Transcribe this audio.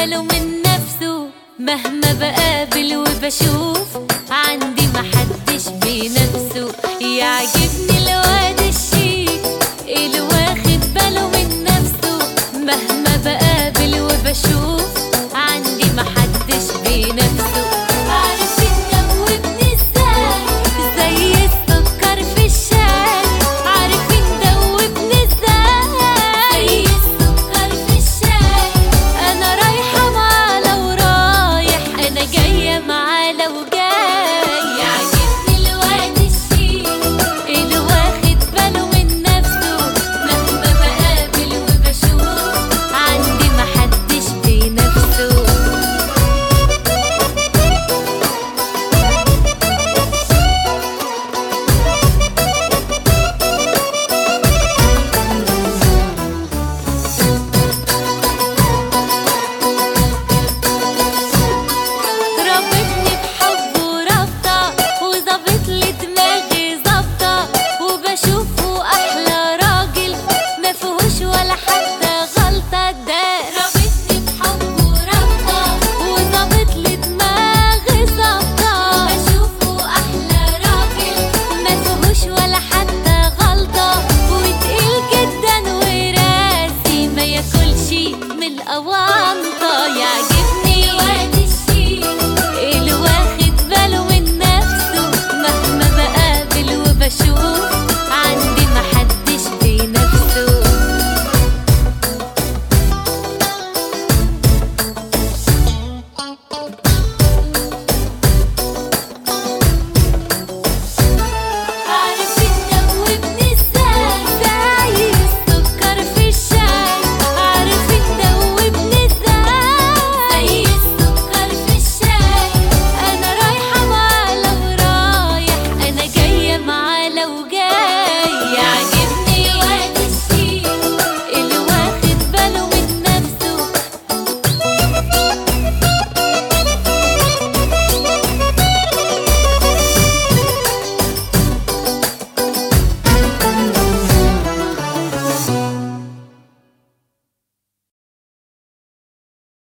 باله من نفسه مهما بقابل وبشوف عندي محدش بنفسه يعجبني الواد الشيك اللي واخد باله من نفسه مهما بقابل وبشوف عندي محدش بنفسه عارف تدوبني ازاي زي السكر في الشاي عارف تدوبني ازاي زي السكر في الشاي انا رايحه معاه لو رايح انا جايه معاه لو جاي يعجبني الواد الشيك اللي واخد باله من نفسه مهما بقابل وبشوف عندي محدش بنفسه رابطني بحبه رابطة وظابط لي دماغي ظابطة وبشوفه أحلى راجل ما فيهوش ولا حتى غلطة ده رابطني بحبه رابطة وظابط لي دماغي ظابطة بشوفه أحلى راجل ما فيهوش ولا حتى غلطة وتقيل جدا وراسي ما ياكلش من الأوامر